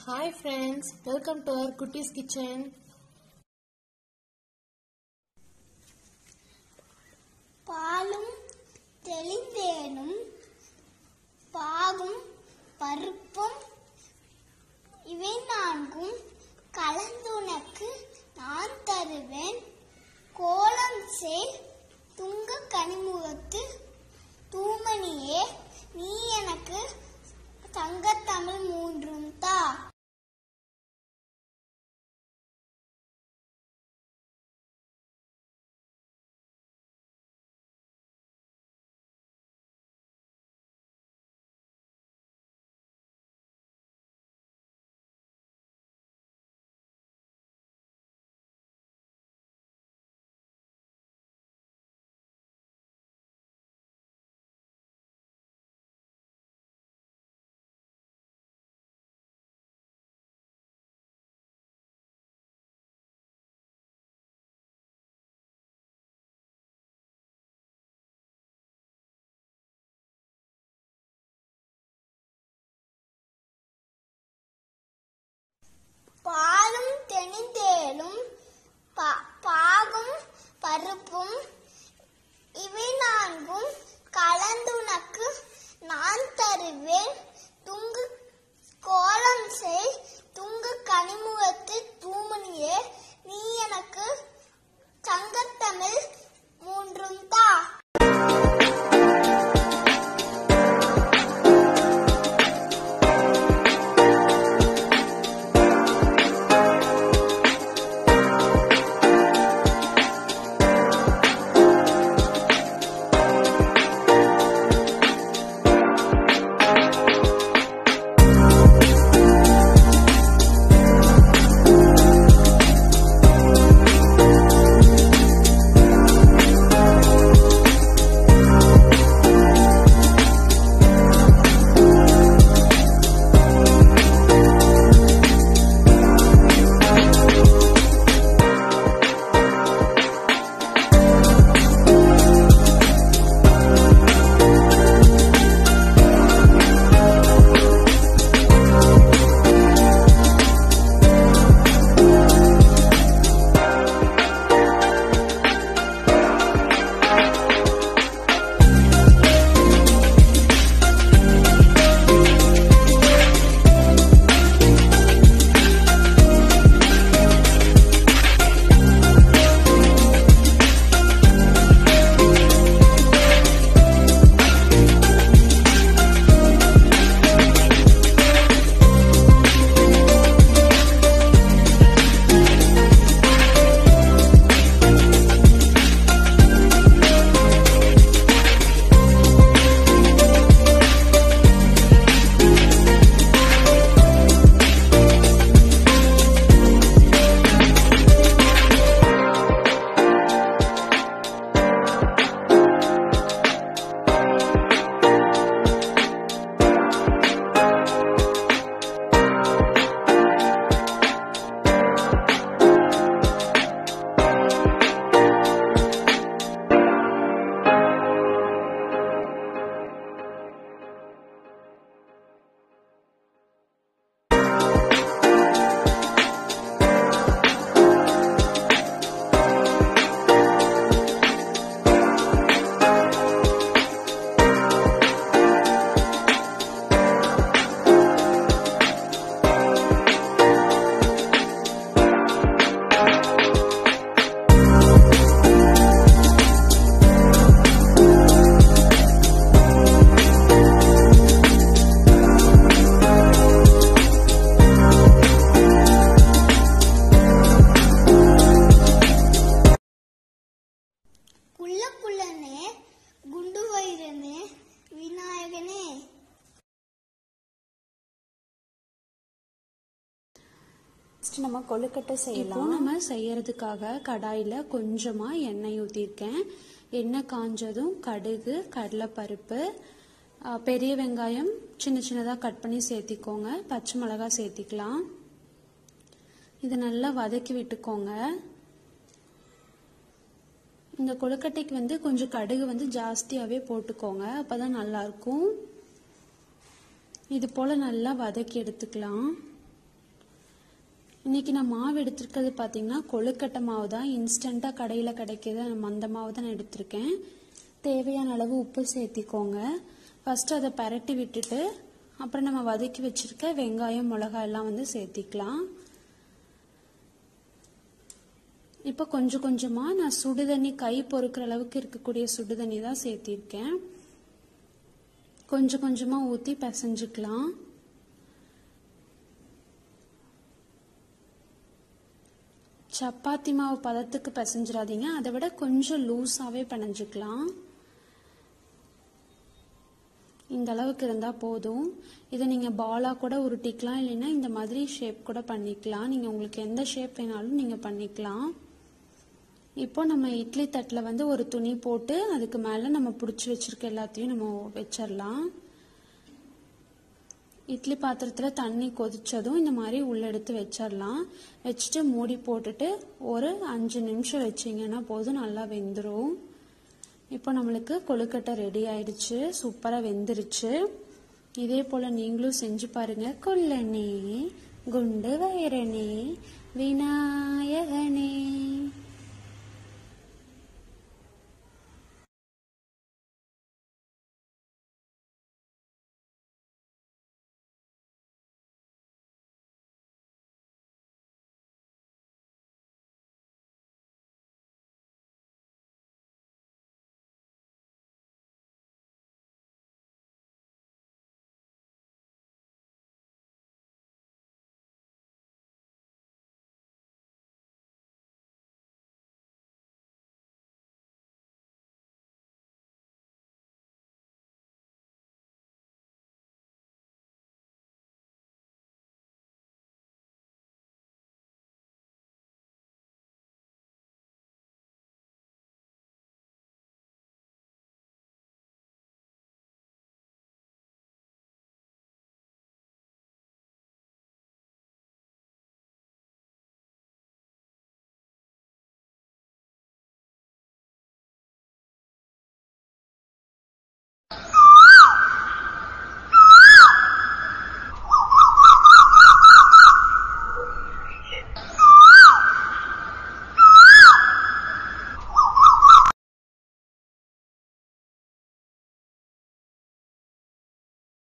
Hi friends, welcome to our Kuttie's Kitchen. பாலும் தெளிந்தேனும் பாகும் பருப்பும் இவை நான்கும் கலந்துனக்கு நான் தருவேன் கோலம் சேர் துங்க கனிமுகத்து தூமணியே நீ எனக்கு தங்கத்தமிழ் மூன்றும் தா பாலும் தெளிந்தேலும் பா- பாகும் பருப்பும் இவை நான்கும் கலந்துனக்கு நான் தருவேன் துங்கு கோலம் செய் துங்கு கனிமுகத்து தூமணியே நீ எனக்கு தங்கத்தமிழ் மூன்றும் தா குள்ள குள்ளனே குண்டு வயிறனே விநாயகனே ஃபஸ்ட்டு நம்ம கொழுக்கட்டை செய்யலாம் இப்போ நம்ம செய்யறதுக்காக கடாயில் கொஞ்சமாக எண்ணெய் ஊற்றிருக்கேன் எண்ணெய் காஞ்சதும் கடுகு கடலைப்பருப்பு ஆ, பெரிய வெங்காயம் சின்ன சின்னதாக கட் பண்ணி சேர்த்திக்கோங்க பச்சை மிளகாய் சேர்த்திக்கலாம் இதை நல்லா வதக்கி விட்டுக்கோங்க இந்த கொழுக்கட்டைக்கு வந்து கொஞ்சம் கடுகு வந்து ஜாஸ்தியாகவே போட்டுக்கோங்க அப்போ தான் நல்லாயிருக்கும் இது போல் நல்லா வதக்கி எடுத்துக்கலாம் இன்னைக்கு நான் மாவு எடுத்திருக்கிறது பார்த்தீங்கன்னா கொழுக்கட்டை மாவு தான் இன்ஸ்டண்ட்டாக கடையில் கிடைக்கிது நம்ம அந்த மாவு தான் நான் எடுத்திருக்கேன் தேவையான அளவு உப்பு சேர்த்திக்கோங்க ஃபர்ஸ்ட் அதை பரட்டி விட்டுட்டு அப்புறம் நம்ம வதக்கி வச்சிருக்க வெங்காயம் மிளகாய் எல்லாம் வந்து சேர்த்திக்கலாம் இப்போ கொஞ்சம் கொஞ்சமாக நான் சுடுதண்ணி கை பொறுக்கிற அளவுக்கு இருக்கக்கூடிய சுடுதண்ணி தான் சேர்த்திருக்கேன் கொஞ்சம் கொஞ்சமாக ஊற்றி பிசைஞ்சுக்கலாம் சப்பாத்தி மாவு பதத்துக்கு பிசைஞ்சிடாதீங்க அதை விட கொஞ்சம் லூஸாகவே பிணைஞ்சுக்கலாம் இந்த அளவுக்கு இருந்தால் போதும் இதை நீங்கள் பாலாக கூட உருட்டிக்கலாம் இல்லைன்னா இந்த மாதிரி ஷேப் கூட பண்ணிக்கலாம் நீங்கள் உங்களுக்கு எந்த ஷேப் வேணாலும் நீங்கள் பண்ணிக்கலாம் இப்போ நம்ம இட்லி தட்டில் வந்து ஒரு துணி போட்டு அதுக்கு மேலே நம்ம பிடிச்சி வச்சிருக்க எல்லாத்தையும் நம்ம வச்சிடலாம் இட்லி பாத்திரத்தில் தண்ணி கொதிச்சதும் இந்த மாதிரி உள்ள எடுத்து வச்சிடலாம் வச்சுட்டு மூடி போட்டுட்டு ஒரு அஞ்சு நிமிஷம் வச்சிங்கன்னா போதும் நல்லா வெந்துடும் இப்போ நம்மளுக்கு கொழுக்கட்டை ரெடி ஆயிடுச்சு சூப்பராக வெந்துருச்சு இதே போல் நீங்களும் செஞ்சு பாருங்க கொல்லனே குண்டு வயரனே விநாயகனே